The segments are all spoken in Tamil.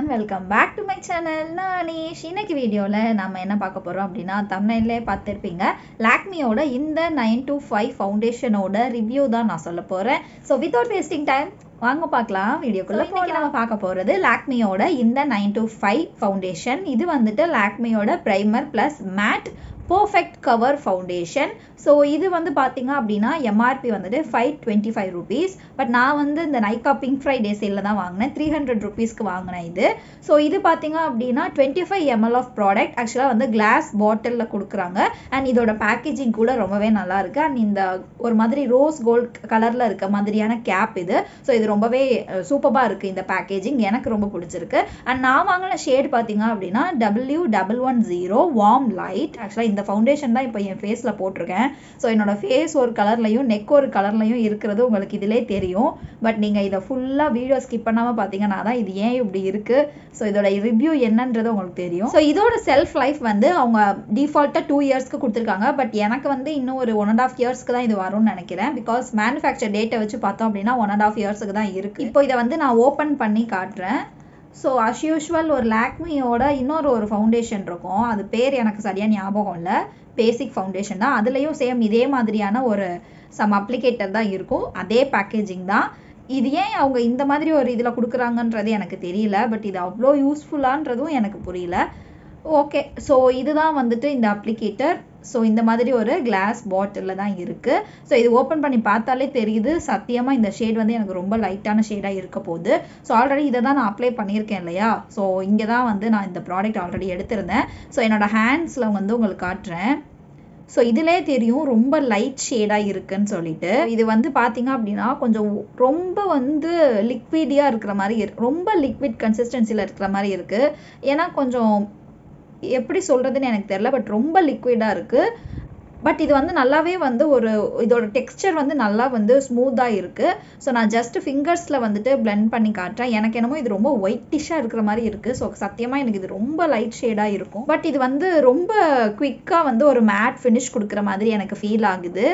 everyone welcome back to my channel நான் நீஷ் இன்னைக்கு வீடியோவில் நம்ம என்ன பார்க்க போகிறோம் அப்படின்னா தமிழ்லே பார்த்துருப்பீங்க லாக்மியோட இந்த நைன் டூ ஃபைவ் ஃபவுண்டேஷனோட ரிவ்யூ தான் நான் சொல்ல போகிறேன் ஸோ வித்தவுட் வேஸ்டிங் டைம் வாங்க பார்க்கலாம் வீடியோக்குள்ளே இன்னைக்கு நம்ம பார்க்க போகிறது லாக்மியோட இந்த நைன் டூ ஃபைவ் ஃபவுண்டேஷன் இது வந்துட்டு லாக்மியோட primer plus matte perfect cover foundation so இது வந்து பார்த்தீங்க அப்படின்னா எம்ஆர்பி வந்துட்டு five twenty five rupees but நான் வந்து இந்த நைக்கா பிங்க் ஃப்ரைடே சேலில் தான் வாங்கினேன் த்ரீ ஹண்ட்ரட் ருபீஸ்க்கு வாங்கினேன் இது ஸோ இது பார்த்தீங்க அப்படின்னா twenty five ML of product ஆக்சுவலாக வந்து கிளாஸ் பாட்டிலில் கொடுக்குறாங்க அண்ட் இதோட பேக்கேஜிங் கூட ரொம்பவே நல்லா இருக்கு அண்ட் இந்த ஒரு மாதிரி ரோஸ் கோல்ட் கலரில் இருக்க மாதிரியான கேப் இது ஸோ இது ரொம்பவே சூப்பராக இருக்குது இந்த பேக்கேஜிங் எனக்கு ரொம்ப பிடிச்சிருக்கு அண்ட் நான் வாங்கின ஷேட் பார்த்தீங்க அப்படின்னா W double one zero warm light ஆக்சுவலாக இந்த ஃபவுண்டேஷன் தான் இப்போ என் ஃபேஸில் போட்டிருக்கேன் ஸோ என்னோட ஃபேஸ் ஒரு கலர்லையும் நெக் ஒரு கலர்லையும் இருக்கிறது உங்களுக்கு இதிலே தெரியும் பட் நீங்கள் இதை ஃபுல்லாக வீடியோ ஸ்கிப் பண்ணாமல் பார்த்தீங்கன்னா தான் இது ஏன் இப்படி இருக்குது ஸோ இதோட ரிவ்யூ என்னன்றது உங்களுக்கு தெரியும் ஸோ இதோட செல்ஃப் லைஃப் வந்து அவங்க டிஃபால்ட்டாக டூ இயர்ஸ்க்கு கொடுத்துருக்காங்க பட் எனக்கு வந்து இன்னும் ஒரு ஒன் அண்ட் ஆஃப் இயர்ஸ்க்கு தான் இது வரும்னு நினைக்கிறேன் பிகாஸ் மேனுஃபேக்சர் டேட்டை வச்சு பார்த்தோம் அப்படின்னா ஒன் அண்ட் ஆஃப் இயர்ஸுக்கு தான் இருக்குது இப்போ இதை வந்து நான் ஓப்பன் பண்ணி காட்டுறேன் ஸோ அஸ் யூஷுவல் ஒரு லாக்மியோட இன்னொரு ஒரு ஃபவுண்டேஷன் இருக்கும் அது பேர் எனக்கு சரியாக ஞாபகம் இல்லை பேசிக் ஃபவுண்டேஷன் தான் அதுலேயும் சேம் இதே மாதிரியான ஒரு சம் அப்ளிகேட்டர் தான் இருக்கும் அதே பேக்கேஜிங் தான் இது ஏன் அவங்க இந்த மாதிரி ஒரு இதில் கொடுக்குறாங்கன்றது எனக்கு தெரியல பட் இது அவ்வளோ யூஸ்ஃபுல்லான்றதும் எனக்கு புரியல ஓகே ஸோ இதுதான் வந்துட்டு இந்த அப்ளிகேட்டர் ஸோ இந்த மாதிரி ஒரு கிளாஸ் பாட்டிலில் தான் இருக்குது ஸோ இது ஓப்பன் பண்ணி பார்த்தாலே தெரியுது சத்தியமாக இந்த ஷேட் வந்து எனக்கு ரொம்ப லைட்டான ஷேடாக இருக்க போகுது ஸோ ஆல்ரெடி இதை தான் நான் அப்ளை பண்ணியிருக்கேன் இல்லையா ஸோ இங்கே தான் வந்து நான் இந்த ப்ராடக்ட் ஆல்ரெடி எடுத்திருந்தேன் ஸோ என்னோட ஹேண்ட்ஸில் வந்து உங்களுக்கு காட்டுறேன் ஸோ இதிலே தெரியும் ரொம்ப லைட் ஷேடாக இருக்குன்னு சொல்லிட்டு இது வந்து பார்த்தீங்க அப்படின்னா கொஞ்சம் ரொம்ப வந்து லிக்விடியாக இருக்கிற மாதிரி இருக்கு ரொம்ப லிக்விட் கன்சிஸ்டன்சியில் இருக்கிற மாதிரி இருக்குது ஏன்னா கொஞ்சம் எப்படி சொல்கிறதுன்னு எனக்கு தெரில பட் ரொம்ப லிக்விடாக இருக்குது பட் இது வந்து நல்லாவே வந்து ஒரு இதோட டெக்ஸ்டர் வந்து நல்லா வந்து ஸ்மூத்தாக இருக்குது ஸோ நான் ஜஸ்ட் ஃபிங்கர்ஸில் வந்துட்டு பிளெண்ட் பண்ணி காட்டுறேன் எனக்கு என்னமோ இது ரொம்ப ஒயிட்டிஷாக இருக்கிற மாதிரி இருக்குது ஸோ சத்தியமாக எனக்கு இது ரொம்ப லைட் ஷேடாக இருக்கும் பட் இது வந்து ரொம்ப குவிக்காக வந்து ஒரு மேட் ஃபினிஷ் கொடுக்குற மாதிரி எனக்கு ஃபீல் ஆகுது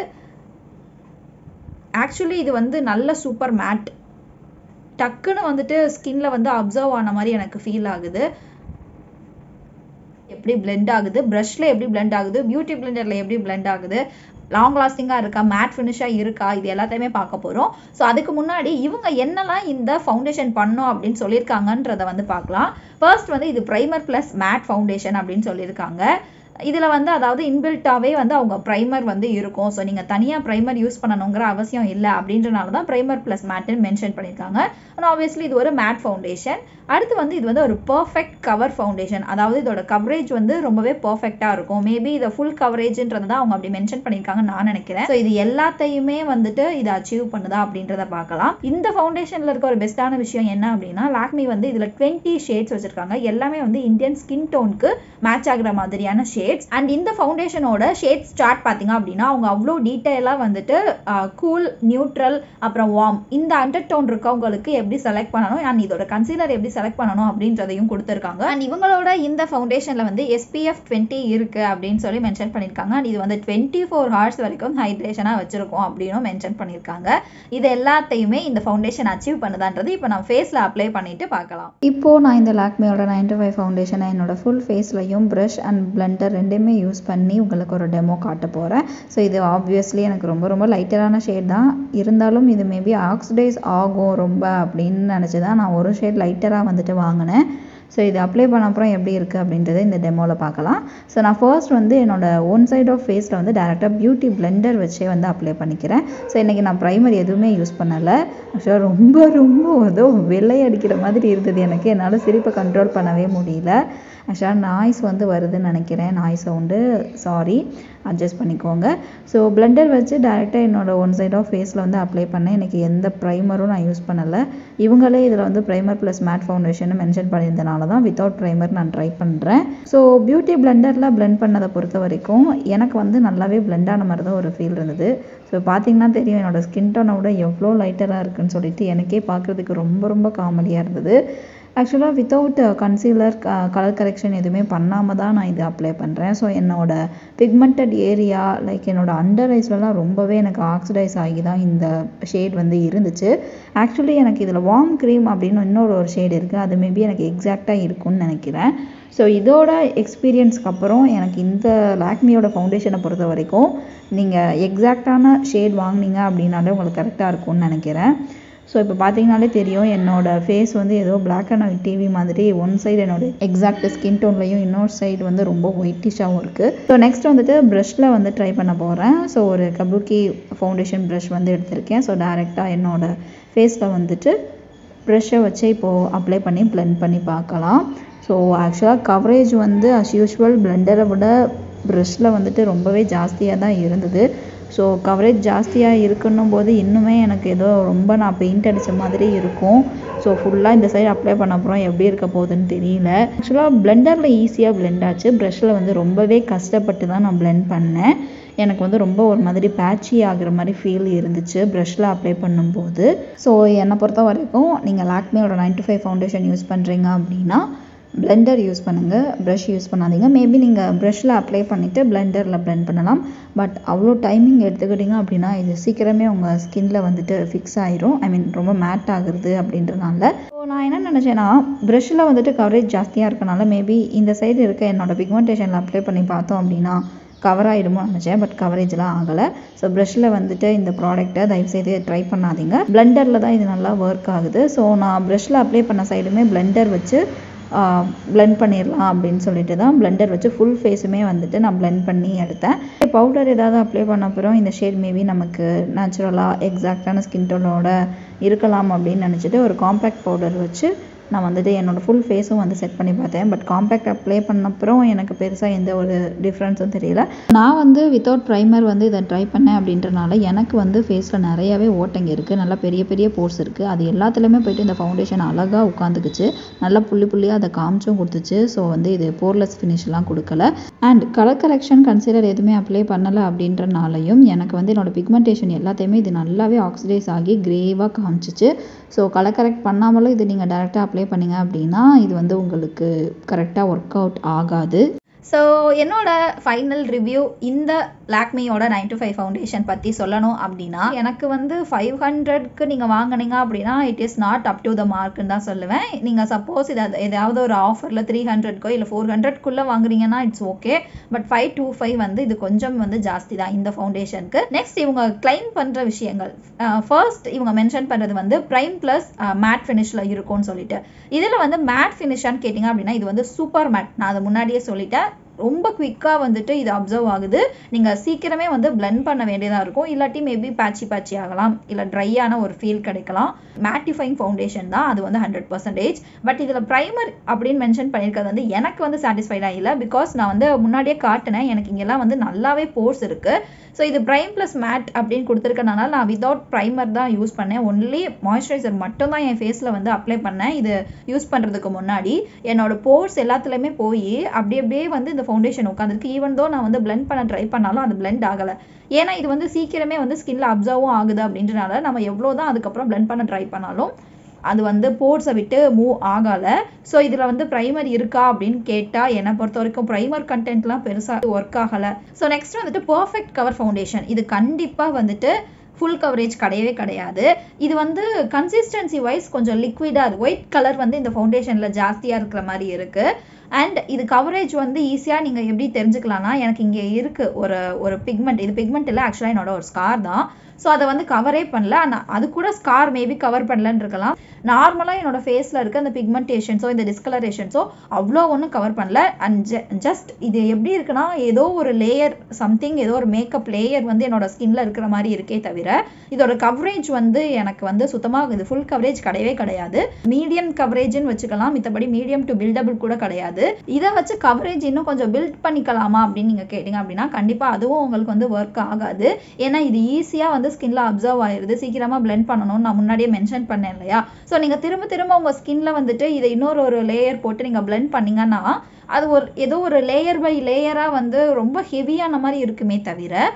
ஆக்சுவலி இது வந்து நல்ல சூப்பர் மேட் டக்குன்னு வந்துட்டு ஸ்கின்ல வந்து அப்சர்வ் ஆன மாதிரி எனக்கு ஃபீல் ஆகுது எப்படி பிளெண்ட் ஆகுது ப்ரஷ்ல எப்படி பிளெண்ட் ஆகுது பியூட்டி பிளெண்டர்ல எப்படி பிளெண்ட் ஆகுது லாங் லாஸ்டிங்காக இருக்கா மேட் ஃபினிஷாக இருக்கா இது எல்லாத்தையுமே பார்க்க போகிறோம் ஸோ அதுக்கு முன்னாடி இவங்க என்னெல்லாம் இந்த ஃபவுண்டேஷன் பண்ணோம் அப்படின்னு சொல்லியிருக்காங்கன்றதை வந்து பார்க்கலாம் ஃபர்ஸ்ட் வந்து இது ப்ரைமர் ப்ளஸ் மேட் ஃபவுண்டேஷன் அப்படின்னு சொல்லியிருக்காங்க இதில் வந்து அதாவது இன்பில்ட்டாகவே வந்து அவங்க ப்ரைமர் வந்து இருக்கும் ஸோ நீங்கள் தனியாக ப்ரைமர் யூஸ் பண்ணணுங்கிற அவசியம் இல்லை அப்படின்றனால தான் ப்ரைமர் ப்ளஸ் மேட்டுன்னு மென்ஷன் பண்ணியிருக்காங்க அண்ட் ஆப்வியஸ்லி இது ஒரு மேட் ஃபவுண்டேஷன் அடுத்து வந்து இது வந்து ஒரு பர்ஃபெக்ட் கவர் ஃபவுண்டேஷன் அதாவது இதோட கவரேஜ் வந்து ரொம்பவே பர்ஃபெக்டாக இருக்கும் மேபி இதை ஃபுல் கவரேஜ்ன்றது தான் அவங்க அப்படி மென்ஷன் பண்ணியிருக்காங்கன்னு நான் நினைக்கிறேன் ஸோ இது எல்லாத்தையுமே வந்துட்டு இதை அச்சீவ் பண்ணுதா அப்படின்றத பார்க்கலாம் இந்த ஃபவுண்டேஷனில் இருக்க ஒரு பெஸ்ட்டான விஷயம் என்ன அப்படின்னா லாக்மி வந்து இதில் டுவெண்ட்டி ஷேட்ஸ் வச்சிருக்காங்க எல்லாமே வந்து இந்தியன் ஸ்கின் டோனுக்கு மேட்ச் ஆகுற மாதிரியான ஷேட்ஸ் அண்ட் இந்த ஃபவுண்டேஷனோட ஷேட் ஸ்டார்ட் பார்த்தீங்க அப்படின்னா அவங்க அவ்வளோ டீட்டெயிலாக வந்துட்டு கூல் நியூட்ரல் அப்புறம் வார்ம் இந்த அண்டர் டோன் இருக்கவங்களுக்கு எப்படி செலக்ட் பண்ணணும் அண்ட் இதோட கன்சீலர் எப்படி செலக்ட் பண்ணணும் அப்படின்றதையும் கொடுத்துருக்காங்க அண்ட் இவங்களோட இந்த ஃபவுண்டேஷனில் வந்து எஸ்பிஎஃப் டுவெண்ட்டி இருக்குது அப்படின்னு சொல்லி மென்ஷன் பண்ணியிருக்காங்க அண்ட் இது வந்து டுவெண்ட்டி ஃபோர் ஹவர்ஸ் வரைக்கும் ஹைட்ரேஷனாக வச்சிருக்கோம் அப்படின்னும் மென்ஷன் பண்ணியிருக்காங்க இது எல்லாத்தையுமே இந்த ஃபவுண்டேஷன் அச்சீவ் பண்ணுதான்றது இப்போ நான் ஃபேஸில் அப்ளை பண்ணிட்டு பார்க்கலாம் இப்போ நான் இந்த லாக்மியோட நைன் டு ஃபைவ் ஃபவுண்டேஷனை என்னோட ஃபுல் ஃபேஸ்லையும் ப்ரஷ் அண்ட் பிளண்டர் ரெண்டுமே யூஸ் பண்ணி உங்களுக்கு ஒரு டெமோ காட்ட போகிறேன் ஸோ இது ஆப்வியஸ்லி எனக்கு ரொம்ப ரொம்ப லைட்டரான ஷேட் தான் இருந்தாலும் இது மேபி ஆக்சிடைஸ் ஆகும் ரொம்ப அப்படின்னு நினச்சி தான் நான் ஒரு ஷேட் லைட்டராக வந்துட்டு வாங்கினேன் ஸோ இது அப்ளை பண்ண அப்புறம் எப்படி இருக்குது அப்படின்றத இந்த டெமோவில் பார்க்கலாம் ஸோ நான் ஃபர்ஸ்ட் வந்து என்னோட ஒன் சைட் ஆஃப் ஃபேஸில் வந்து டேரெக்டாக பியூட்டி பிளெண்டர் வச்சே வந்து அப்ளை பண்ணிக்கிறேன் ஸோ இன்றைக்கி நான் ப்ரைமர் எதுவுமே யூஸ் பண்ணலை ஆக்சுவலாக ரொம்ப ரொம்ப ஏதோ வெள்ளை அடிக்கிற மாதிரி இருந்தது எனக்கு என்னால் சிரிப்பை கண்ட்ரோல் பண்ணவே முடியல ஆக்சுவலாக நாய்ஸ் வந்து வருதுன்னு நினைக்கிறேன் நாய்ஸ் சவுண்டு சாரி அட்ஜஸ்ட் பண்ணிக்கோங்க ஸோ பிளெண்டர் வச்சு டேரெக்டாக என்னோட ஒன் சைட் ஆஃப் ஃபேஸில் வந்து அப்ளை பண்ணேன் எனக்கு எந்த ப்ரைமரும் நான் யூஸ் பண்ணலை இவங்களே இதில் வந்து primer plus matte foundation mention பண்ணியிருந்தனால தான் வித்தவுட் ப்ரைமர் நான் ட்ரை பண்ணுறேன் ஸோ பியூட்டி பிளெண்டரில் பிளெண்ட் பண்ணதை பொறுத்த வரைக்கும் எனக்கு வந்து நல்லாவே பிளெண்ட் ஆன மாதிரி தான் ஒரு ஃபீல் இருந்தது ஸோ பார்த்தீங்கன்னா தெரியும் என்னோடய ஸ்கின் டோனை விட எவ்வளோ லைட்டராக இருக்குன்னு சொல்லிட்டு எனக்கே பார்க்குறதுக்கு ரொம்ப ரொம்ப காமெடியாக இருந்தது ஆக்சுவலாக வித்தவுட் கன்சீலர் கலர் கரெக்ஷன் எதுவுமே பண்ணாமல் தான் நான் இது அப்ளை பண்ணுறேன் ஸோ என்னோட பிக்மெண்டட் ஏரியா லைக் என்னோட அண்டர் ஐஸ்லலாம் ரொம்பவே எனக்கு ஆக்சிடைஸ் ஆகி தான் இந்த ஷேட் வந்து இருந்துச்சு ஆக்சுவலி எனக்கு இதில் வார்ம் க்ரீம் அப்படின்னு இன்னொரு ஒரு ஷேட் இருக்குது அது மேபி எனக்கு எக்ஸாக்டாக இருக்கும்னு நினைக்கிறேன் ஸோ இதோட எக்ஸ்பீரியன்ஸ்க்கு அப்புறம் எனக்கு இந்த லாக்மியோட ஃபவுண்டேஷனை பொறுத்த வரைக்கும் நீங்கள் எக்ஸாக்டான ஷேட் வாங்கினீங்க அப்படின்னாலே உங்களுக்கு கரெக்டாக இருக்கும்னு நினைக்கிறேன் ஸோ இப்போ பார்த்தீங்கனாலே தெரியும் என்னோட ஃபேஸ் வந்து ஏதோ பிளாக் அண்ட் ஒயிட் டிவி மாதிரி ஒன் சைடு என்னோட எக்ஸாக்ட் ஸ்கின் டோன்லையும் இன்னொரு சைடு வந்து ரொம்ப ஒயிட்டிஷாகவும் இருக்குது ஸோ நெக்ஸ்ட் வந்துட்டு ப்ரஷில் வந்து ட்ரை பண்ண போகிறேன் ஸோ ஒரு கபுக்கி ஃபவுண்டேஷன் ப்ரஷ் வந்து எடுத்திருக்கேன் ஸோ டேரெக்டாக என்னோட ஃபேஸில் வந்துட்டு ப்ரஷ்ஷை வச்சு இப்போது அப்ளை பண்ணி blend பண்ணி பார்க்கலாம் ஸோ ஆக்சுவலாக கவரேஜ் வந்து அஸ் யூஷுவல் பிளெண்டரை விட ப்ரஷ்ஷில் வந்துட்டு ரொம்பவே ஜாஸ்தியாக தான் இருந்தது ஸோ கவரேஜ் ஜாஸ்தியாக இருக்குன்னும் போது இன்னுமே எனக்கு ஏதோ ரொம்ப நான் பெயிண்ட் அடித்த மாதிரி இருக்கும் ஸோ ஃபுல்லாக இந்த சைடு அப்ளை பண்ண அப்புறம் எப்படி இருக்க போகுதுன்னு தெரியல ஆக்சுவலாக பிளெண்டரில் ஈஸியாக blend ஆச்சு ப்ரஷ்ஷில் வந்து ரொம்பவே கஷ்டப்பட்டு தான் நான் blend பண்ணேன் எனக்கு வந்து ரொம்ப ஒரு மாதிரி பேட்சி ஆகுற மாதிரி ஃபீல் இருந்துச்சு ப்ரஷ்ஷில் அப்ளை பண்ணும்போது ஸோ என்னை பொறுத்த வரைக்கும் நீங்கள் லாக்மியோட nine to five foundation use பண்ணுறீங்க அப்படின்னா பிளெண்டர் யூஸ் பண்ணுங்கள் ப்ரஷ் யூஸ் பண்ணாதீங்க மேபி நீங்கள் ப்ரஷ்ஷில் அப்ளை பண்ணிவிட்டு பிளெண்டரில் blend பண்ணலாம் பட் அவ்வளோ டைமிங் எடுத்துக்கிட்டிங்க அப்படின்னா இது சீக்கிரமே உங்கள் ஸ்கின்ல வந்துட்டு ஃபிக்ஸ் ஆயிரும் ஐ மீன் ரொம்ப மேட் ஆகுறது அப்படின்றனால ஸோ நான் என்ன நினச்சேன்னா ப்ரஷ்ஷில் வந்துட்டு கவரேஜ் ஜாஸ்தியாக இருக்கனால மேபி இந்த சைடு இருக்க என்னோட பிக்மெண்டேஷனில் அப்ளை பண்ணி பார்த்தோம் அப்படின்னா கவர் ஆகிடுமோ நினச்சேன் பட் கவரேஜ்லாம் ஆகலை ஸோ ப்ரஷ்ஷில் வந்துட்டு இந்த ப்ராடக்ட்டை தயவுசெய்து ட்ரை பண்ணாதீங்க பிளெண்டரில் தான் இது நல்லா ஒர்க் ஆகுது ஸோ நான் ப்ரஷ்ஷில் அப்ளை பண்ண சைடுமே பிளெண்டர் வச்சு blend பண்ணிடலாம் அப்படின்னு சொல்லிட்டு தான் பிளெண்டர் வச்சு ஃபுல் ஃபேஸுமே வந்துட்டு நான் blend பண்ணி எடுத்தேன் பவுடர் ஏதாவது அப்ளை பண்ண அப்புறம் இந்த ஷேட் மேபி நமக்கு நேச்சுரலாக எக்ஸாக்டான ஸ்கின் டோனோட இருக்கலாம் அப்படின்னு நினச்சிட்டு ஒரு காம்பேக்ட் பவுடர் வச்சு நான் வந்துட்டு என்னோட ஃபுல் ஃபேஸும் வந்து செட் பண்ணி பார்த்தேன் பட் காம்பேக்ட் அப்ளை பண்ண அப்புறம் எனக்கு பெருசாக எந்த ஒரு டிஃப்ரென்ஸும் தெரியல நான் வந்து வித்தவுட் ப்ரைமர் வந்து இதை ட்ரை பண்ணேன் அப்படின்றனால எனக்கு வந்து ஃபேஸில் நிறையாவே ஓட்டைங்க இருக்குது நல்லா பெரிய பெரிய போர்ஸ் இருக்குது அது எல்லாத்துலேயுமே போயிட்டு இந்த ஃபவுண்டேஷன் அழகாக உட்காந்துக்குச்சு நல்லா புள்ளி புள்ளியாக அதை காமிச்சும் கொடுத்துச்சு ஸோ வந்து இது போர்லெஸ் ஃபினிஷ்லாம் கொடுக்கல அண்ட் கலர் கரெக்ஷன் கன்சிலர் எதுவுமே அப்ளை பண்ணலை அப்படின்றனாலையும் எனக்கு வந்து என்னோட பிக்மெண்டேஷன் எல்லாத்தையுமே இது நல்லாவே ஆக்சிடைஸ் ஆகி கிரேவாக காமிச்சிச்சு ஸோ கலர் கரெக்ட் பண்ணாமலும் இது நீங்கள் டேரெக்டாக அப்ளை பண்ணீங்க அப்படின்னா இது வந்து உங்களுக்கு கரெக்டாக ஒர்க் அவுட் ஆகாது ஸோ என்னோட ஃபைனல் ரிவ்யூ இந்த லாக்மியோட நைன் to ஃபைவ் ஃபவுண்டேஷன் பற்றி சொல்லணும் அப்படின்னா எனக்கு வந்து ஃபைவ் ஹண்ட்ரட்க்கு நீங்கள் வாங்குனீங்க அப்படின்னா it is not up to the மார்க்குன்னு தான் சொல்லுவேன் நீங்கள் சப்போஸ் இது ஏதாவது ஒரு ஆஃபரில் த்ரீ ஹண்ட்ரட்க்கோ இல்லை ஃபோர் ஹண்ட்ரட்குள்ளே வாங்குறீங்கன்னா it's okay but five two five வந்து இது கொஞ்சம் வந்து ஜாஸ்தி தான் இந்த ஃபவுண்டேஷனுக்கு நெக்ஸ்ட் இவங்க கிளைம் பண்ணுற விஷயங்கள் ஃபர்ஸ்ட் இவங்க மென்ஷன் பண்ணுறது வந்து ப்ரைம் ப்ளஸ் மேட் ஃபினிஷில் இருக்கும்னு சொல்லிட்டு இதில் வந்து மேட் ஃபினிஷான்னு கேட்டிங்க அப்படின்னா இது வந்து சூப்பர் மேட் நான் அதை முன்னாடியே சொல்லிட்டேன் ரொம்ப குயிக்காக வந்துட்டு இது அப்சர்வ் ஆகுது நீங்கள் சீக்கிரமே வந்து blend பண்ண வேண்டியதாக இருக்கும் இல்லாட்டி மேபி பேட்சி பேட்சி ஆகலாம் இல்லை ட்ரையான ஒரு ஃபீல் கிடைக்கலாம் மேட்டிஃபைங் ஃபவுண்டேஷன் தான் அது வந்து ஹண்ட்ரட் பர்சன்டேஜ் பட் இதில் ப்ரைமர் அப்படின்னு மென்ஷன் பண்ணியிருக்கிறது வந்து எனக்கு வந்து சாட்டிஸ்ஃபைடாக இல்லை பிகாஸ் நான் வந்து முன்னாடியே காட்டினேன் எனக்கு இங்கெல்லாம் வந்து நல்லாவே போர்ஸ் இருக்குது ஸோ இது ப்ரைம் ப்ளஸ் மேட் அப்படின்னு கொடுத்துருக்கனால நான் வித்தவுட் ப்ரைமர் தான் யூஸ் பண்ணேன் ஒன்லி மாய்ஸ்சரைசர் மட்டும் தான் என் ஃபேஸில் வந்து அப்ளை பண்ணேன் இது யூஸ் பண்ணுறதுக்கு முன்னாடி என்னோட போர்ஸ் எல்லாத்துலேயுமே போய் அப்படி அப்படியே வந்து இந்த ஃபவுண்டேஷன் உட்காந்துருக்கு ஈவன் தோ நான் வந்து blend பண்ண ட்ரை பண்ணாலும் அது blend ஆகலை ஏன்னா இது வந்து சீக்கிரமே வந்து ஸ்கின்ல அப்சர்வும் ஆகுது அப்படின்றனால நம்ம எவ்வளோ தான் அதுக்கப்புறம் blend பண்ண ட்ரை பண்ணாலும் அது வந்து போர்ஸை விட்டு மூவ் ஆகலை ஸோ இதில் வந்து ப்ரைமர் இருக்கா அப்படின்னு கேட்டால் என்னை பொறுத்த வரைக்கும் ப்ரைமர் கண்டென்ட்லாம் பெருசாக ஒர்க் ஆகலை ஸோ நெக்ஸ்ட் வந்துட்டு பர்ஃபெக்ட் கவர் ஃபவுண்டேஷன் இது கண்டிப்பாக வந்துட்டு ஃபுல் கவரேஜ் கிடையவே கிடையாது இது வந்து கன்சிஸ்டன்சி வைஸ் கொஞ்சம் லிக்விடாக இருக்கு ஒயிட் கலர் வந்து இந்த ஃபவுண்டேஷனில் ஜாஸ்தியாக இருக்கிற மாதிரி இருக்குது அண்ட் இது கவரேஜ் வந்து ஈஸியாக நீங்கள் எப்படி தெரிஞ்சுக்கலாம்னா எனக்கு இங்கே இருக்குது ஒரு ஒரு பிக்மெண்ட் இது பிக்மெண்ட் இல்லை ஆக்சுவலாக என்னோட ஒரு ஸ்கார் தான் ஸோ அதை வந்து கவரே பண்ணல ஆனால் அது கூட ஸ்கார் மேபி கவர் பண்ணலன்னு இருக்கலாம் நார்மலாக என்னோட ஃபேஸில் இருக்க அந்த பிக்மெண்டேஷன்ஸோ இந்த டிஸ்கலரேஷன்ஸோ அவ்வளோ ஒன்றும் கவர் பண்ணல அண்ட் ஜஸ்ட் இது எப்படி இருக்குன்னா ஏதோ ஒரு லேயர் சம்திங் ஏதோ ஒரு மேக்கப் லேயர் வந்து என்னோட ஸ்கின்ல இருக்கிற மாதிரி இருக்கே தவிர இதோட கவரேஜ் வந்து எனக்கு வந்து சுத்தமாக இது ஃபுல் கவரேஜ் கிடையவே கிடையாது மீடியம் கவரேஜ்னு வச்சுக்கலாம் மித்தபடி மீடியம் டு பில்டபிள் கூட கிடையாது இதை வச்சு கவரேஜ் இன்னும் கொஞ்சம் பில்ட் பண்ணிக்கலாமா அப்படின்னு நீங்கள் கேட்டிங்க அப்படின்னா கண்டிப்பாக அதுவும் உங்களுக்கு வந்து ஒர்க் ஆகாது ஏன்னா இது ஈஸியாக வந்து ஸ்கின்ல அப்சர்வ் ஆயிருது சீக்கிரமாக blend பண்ணணும்னு நான் முன்னாடியே மென்ஷன் பண்ணேன் இல்லையா ஸோ நீங்கள் திரும்ப திரும்ப உங்கள் ஸ்கின்ல வந்துட்டு இதை இன்னொரு ஒரு லேயர் போட்டு நீங்கள் blend பண்ணீங்கன்னா அது ஒரு ஏதோ ஒரு லேயர் பை லேயராக வந்து ரொம்ப ஹெவியான மாதிரி இருக்குமே தவிர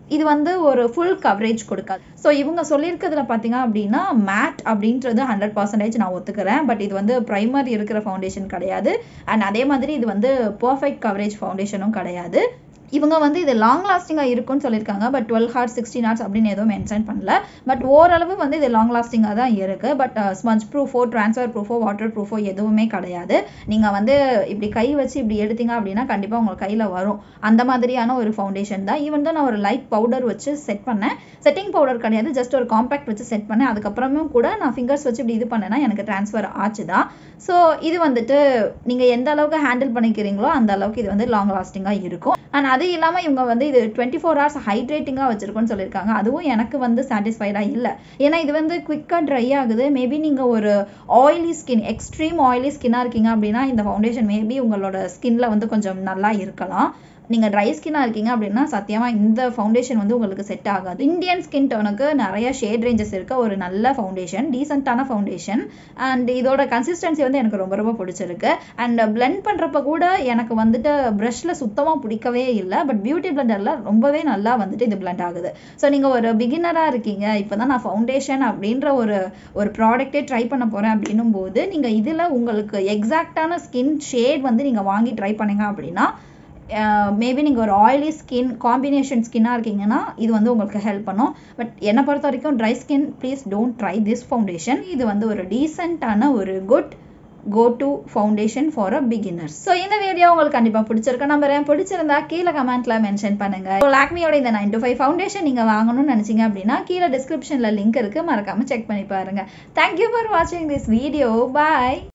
இது வந்து ஒரு ஃபுல் கவரேஜ் கொடுக்காது ஸோ இவங்க சொல்லியிருக்கிறதுல பார்த்தீங்க அப்படின்னா மேட் அப்படின்றது ஹண்ட்ரட் பர்சன்டேஜ் நான் ஒத்துக்கிறேன் பட் இது வந்து ப்ரைமர் இருக்கிற ஃபவுண்டேஷன் கிடையாது அண்ட் அதே மாதிரி இது வந்து பர்ஃபெக்ட் கவரேஜ் ஃபவுண்டேஷனும் கிடையாது இவங்க வந்து இது லாங் லாஸ்டிங்காக இருக்கும்னு சொல்லியிருக்காங்க but twelve hours sixteen hours அப்படின்னு எதுவும் மென்ஷன் பண்ணல பட் ஓரளவு வந்து இது லாங் லாஸ்டிங்காக தான் இருக்குது பட் ஸ்மஜ் ப்ரூஃபோ ட்ரான்ஸ்ஃபர் ப்ரூஃபோ வாட்டர் ப்ரூஃபோ எதுவுமே கிடையாது நீங்கள் வந்து இப்படி கை வச்சு இப்படி எடுத்தீங்க அப்படின்னா கண்டிப்பாக உங்கள் கையில் வரும் அந்த மாதிரியான ஒரு ஃபவுண்டேஷன் தான் ஈவன் தான் நான் ஒரு லைட் பவுடர் வச்சு செட் பண்ணேன் செட்டிங் பவுடர் கிடையாது ஜஸ்ட் ஒரு காம்பேக்ட் வச்சு செட் பண்ணேன் அதுக்கப்புறமும் கூட நான் ஃபிங்கர்ஸ் வச்சு இப்படி இது பண்ணேன்னா எனக்கு ட்ரான்ஸ்ஃபர் ஆச்சு தான் ஸோ இது வந்துட்டு நீங்கள் எந்த அளவுக்கு ஹேண்டில் பண்ணிக்கிறீங்களோ அந்த அளவுக்கு இது வந்து லாங் லாஸ்டிங்காக இருக்கும் அண்ட் அது இல்லாமல் இவங்க வந்து இது டுவெண்ட்டி ஃபோர் ஹவர்ஸ் ஹைட்ரேட்டிங்காக வச்சிருக்கோன்னு சொல்லியிருக்காங்க அதுவும் எனக்கு வந்து சாட்டிஸ்ஃபைடாக இல்லை ஏன்னா இது வந்து குவிக்காக ட்ரை ஆகுது மேபி நீங்கள் ஒரு ஆயிலி ஸ்கின் எக்ஸ்ட்ரீம் ஆயிலி ஸ்கின்னாக இருக்கீங்க அப்படின்னா இந்த ஃபவுண்டேஷன் மேபி உங்களோட ஸ்கின்ல வந்து கொஞ்சம் நல்லா இருக்கலாம் நீங்கள் ட்ரை ஸ்கின்னாக இருக்கீங்க அப்படின்னா சத்தியமாக இந்த ஃபவுண்டேஷன் வந்து உங்களுக்கு செட் ஆகாது இந்தியன் ஸ்கின் டோனுக்கு நிறைய ஷேட் ரேஞ்சஸ் இருக்க ஒரு நல்ல ஃபவுண்டேஷன் டீசெண்டான ஃபவுண்டேஷன் அண்ட் இதோட கன்சிஸ்டன்சி வந்து எனக்கு ரொம்ப ரொம்ப பிடிச்சிருக்கு அண்ட் பிளெண்ட் பண்ணுறப்ப கூட எனக்கு வந்துட்டு ப்ரஷில் சுத்தமாக பிடிக்கவே இல்லை பட் பியூட்டி பிளெண்டரில் ரொம்பவே நல்லா வந்துட்டு இது பிளெண்ட் ஆகுது ஸோ நீங்கள் ஒரு பிகினராக இருக்கீங்க இப்போ தான் நான் ஃபவுண்டேஷன் அப்படின்ற ஒரு ஒரு ப்ராடக்ட்டே ட்ரை பண்ண போகிறேன் அப்படின்னும் போது நீங்கள் இதில் உங்களுக்கு எக்ஸாக்டான ஸ்கின் ஷேட் வந்து நீங்கள் வாங்கி ட்ரை பண்ணீங்க அப்படின்னா மேபி நீங்கள் ஒரு ஆயிலி ஸ்கின் காம்பினேஷன் ஸ்கின்னாக இருக்கீங்கன்னா இது வந்து உங்களுக்கு ஹெல்ப் பண்ணும் பட் என்னை பொறுத்த வரைக்கும் dry skin please don't try this foundation இது வந்து ஒரு டீசெண்டான ஒரு good go to foundation for a beginners so இந்த வீடியோ உங்களுக்கு கண்டிப்பாக பிடிச்சிருக்க நம்புறேன் பிடிச்சிருந்தா கீழே கமெண்ட்ல மென்ஷன் பண்ணுங்க லாக்மியோட இந்த நைன் டு ஃபைவ் ஃபவுண்டேஷன் நீங்கள் வாங்கணும்னு நினச்சிங்க அப்படின்னா கீழே டிஸ்கிரிப்ஷனில் லிங்க் இருக்கு மறக்காம செக் பண்ணி பாருங்க தேங்க்யூ ஃபார் வாட்சிங் திஸ் வீடியோ பாய்